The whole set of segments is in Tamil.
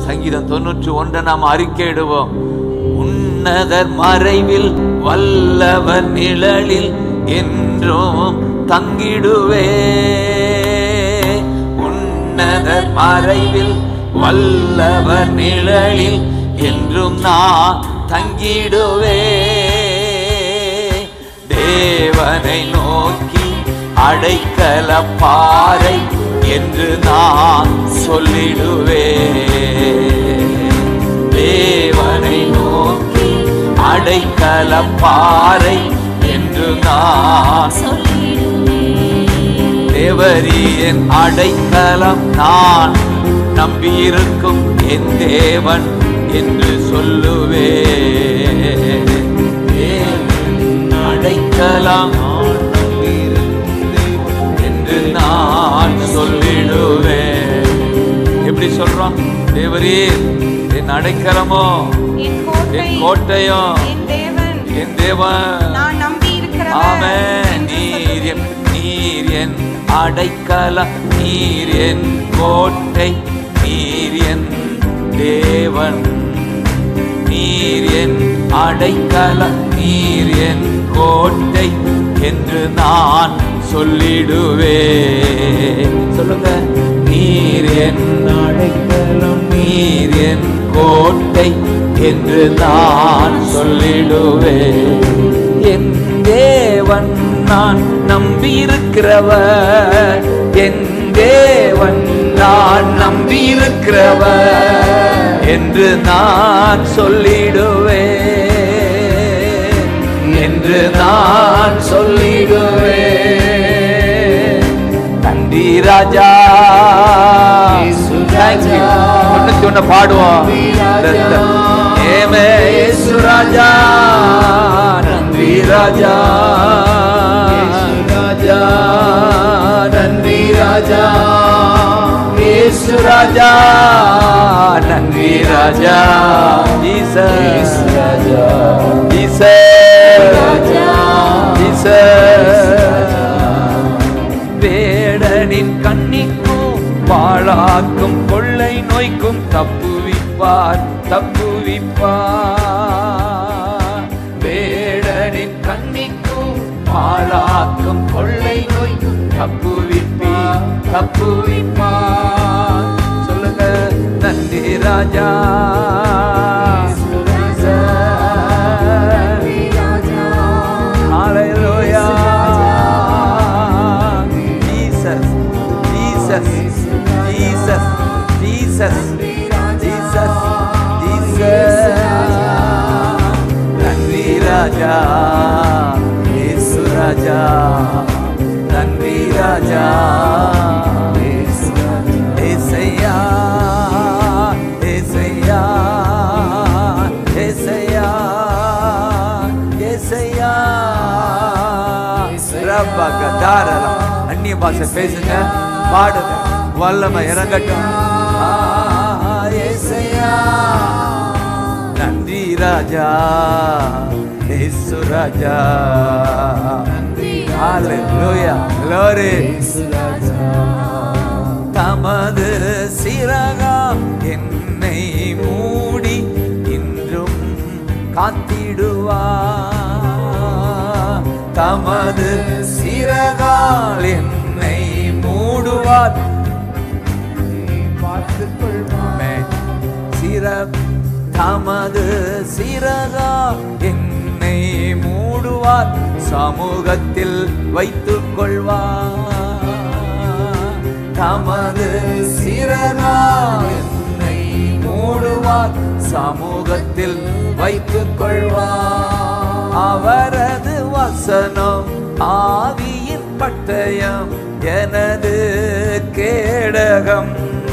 சங்கீதம் தொண்ணூற்றி ஒன்றை நாம் அறிக்கையிடுவோம் உன்னதர் மறைவில் வல்லவர் நிழலில் என்றும் தங்கிடுவே உன்னதர் மறைவில் வல்லவர் நிழலில் என்றும் நான் தங்கிடுவே தேவனை நோக்கி அடைக்கல பாறை என்று நான் சொல்லிடுவே தேவனை நோக்கி அடைக்கல பாறை என்று நான் தேவரியன் அடைக்கலம் நான் நம்பியிருக்கும் என் தேவன் என்று சொல்லுவே தேவன் அடைக்கலம் நான் நம்பியிருக்கும் தேவன் என்று நான் சொல்லிடுவேன் எப்படி சொல்றோம் தேவரீர் என் அடைக்கலமோ என் கோட்டை என் கோட்டையும் என் தேவன் என் தேவன் நான் நம்பி இருக்கிறவர் ஆமென் என்று நீர் என் சொல்லுவேன். நீர் என் அடைக்கலம் நீர் என் கோட்டை நீர் என் தேவன் நீர் என் அடைக்கலம் நீர் என் கோட்டை என்று நான் சொல்லிடுவே சொல்லுங்க நீர் என் அடைக்கலம் நீர் என் கோட்டை என்று நான் சொல்லிடுவேன் என் தேவன் நான் நம்பியிருக்கிறவர் என் தேவன் நான் நம்பியிருக்கிறவர் என்று நான் சொல்லிடுவேன் என்று நான் சொல்லிடுவேன் நன்றி ராஜா Thank you. தொண்ணூத்தி ஒண்ணு பாடுவோம் ஏமே இயேசு ராஜா நன்றி ராஜா ராஜா நன்றி ராஜா இயேசு ராஜா நன்றி ராஜா ஜீசஸ் ராஜா ஜீசஸ் ராஜா ஜீசஸ் வேடனின் கண்ணிக்கும் பாழாக்கும் கொள்ளை நோய்க்கும் தப்புவிப்பார் தப்புவிப்பார் வேடனின் கண்ணிக்கும் பாழாக்கும் கொள்ளை நோய்க்கும் தப்புவிப்பார் தப்புவிப்பார் சொல்லுங்க நன்றி ராஜா Hallelujah. Jesus, Jesus, Jesus, Jesus, Jesus, Jesus. நன்றி ராஜா இயேசு ராஜா நன்றி ராஜா இயேசு ராஜா. ஏசையா ஏசையா ஏசையா ஏசையா ரப்பக தாரலம் அந்நிய பாஷை பேசுங்க பாடுங்க வல்லமை இறங்கட்டும் ஆ, ஏசையா நன்றி ராஜா இயேசு ராஜா Hallelujah. Glory. தமது சிறகா என்னை மூடி இன்றும் காத்திடுவா தமது சிறகால் என்னை மூடுவார் பார்த்துக் கொள்வாமே சிற தமது சிறகா என்னை மூடுவார் சமூகத்தில் வைத்துக் கொள்வார் தமது சிறகா என்னை மூடுவார் சமூகத்தில் வைத்துக் கொள்வார் அவரது வசனம் ஆவியின் பட்டயம் எனது கேடகம்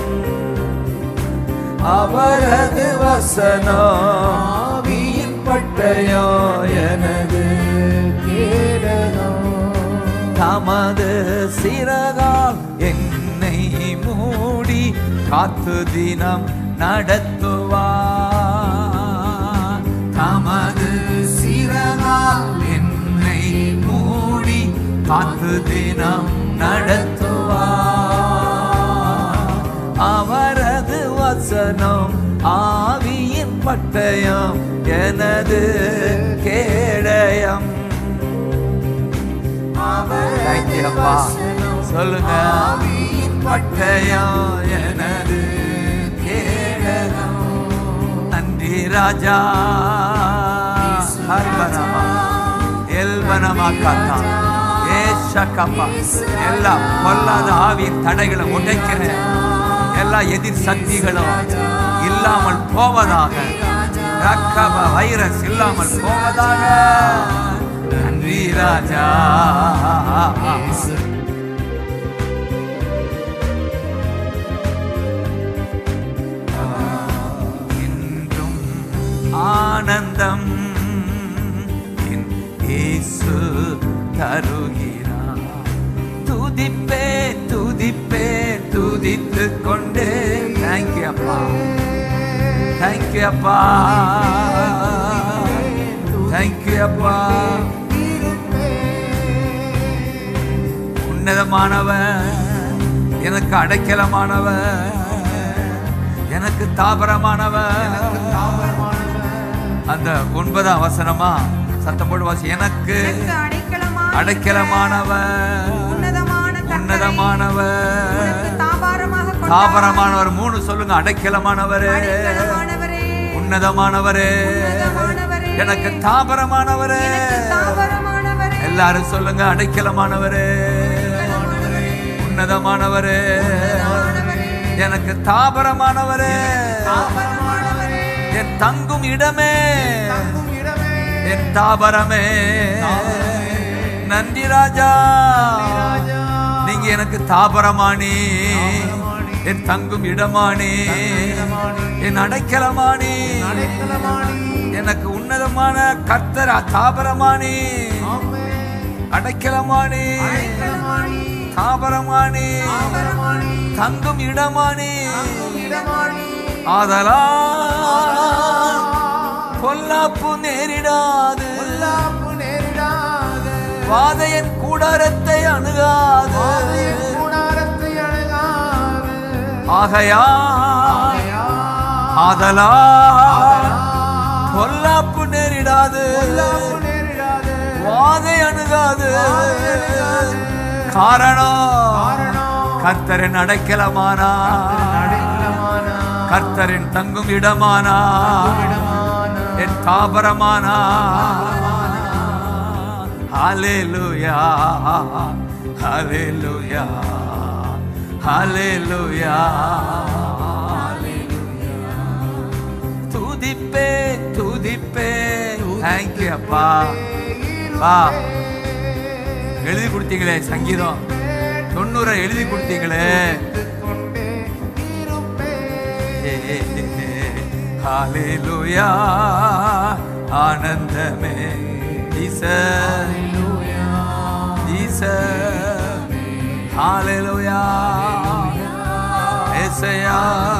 அவரது வசனம் ஆவியின் பட்டயம் எனது கேடகம் தமது சிறகால் என்னை மூடி காத்து தினம் நடத்துவார் தமது சிறகால் என்னை மூடி காத்து தினம் நடத்துவார் அவரது வசனம் வசனம் ஆவியின் பட்டயம் எனது கேடயம் Thank you, அப்பா சொல்லுங்க பட்டயம் எனது கேடயம் நன்றி ராஜா ஹர்பனமா எல்பனமா காத்தா ஏஷக்கப்பா எல்லாம் பொல்லாத ஆவியின் தடைகளை உடைக்கிறேன் எல்லா எதிர் சக்திகளும் இல்லாமல் போவதாக ரக்கப வைரஸ் இல்லாமல் போவதாக நன்றி ராஜா என்றும் ஆனந்தம் என் இயேசு தருகிறார் துதிப்பே துதிப்பே துதித்து கொண்டே தேங்க்யூ அப்பா தேங்க்யூ அப்பா தேங்க்யூ அப்பா உன்னதமானவர் எனக்கு அடைக்கலமானவர் எனக்கு தாபரமானவர் அந்த ஒன்பதாம் வசனமா சத்தம் போட்டு வாசி எனக்கு எனக்கு அடைக்கலமான அடைக்கலமானவர் உன்னதமான கர்த்தரை உன்னதமானவர் உனக்கு தாபாரமாக கொண்டார். தாபரமானவர் மூணு சொல்லுங்க அடைக்கலமானவரே அடைக்கலமானவரே உன்னதமானவரே உன்னதமானவரே எனக்கு தாபரமானவரே எனக்கு தாபாரமானவரே எல்லாரும் சொல்லுங்க அடைக்கலமானவரே உன்னதமானவரே எனக்கு தாபரமானவரே என் தங்கும் இடமே என் தாபரமே நன்றி ராஜா நீங்க எனக்கு தாபரமானி என் தங்கும் இடமானி என் அடைக்கலமானி எனக்கு உன்னதமான கர்த்தர் தாபரமானி அடைக்கலமானி தாபரமானி தங்கும் இடமானி ஆதலா பொல்லாப்பு நேரிடாது வாதையன் கூடாரத்தை அணுகாது ஆகையா ஆதலா பொல்லாப்பு நேரிடாது வாதை அணுகாது காரணம் கர்த்தரின் அடைக்கலமானா கர்த்தரின் தங்கும் இடமானா என் தாபரமானா ஹalleluya ஹalleluya ஹalleluya துதிப்பே துதிப்பே தேங்க்யூ அப்பா வா எழுதி கொடுத்தீங்களே சங்கீதம் தொண்ணூறை எழுதி கொடுத்தீங்களே ஹalleluya ஆனந்தமே ஜீசஸ் ஜீசஸ் ஹalleluya ஏசையா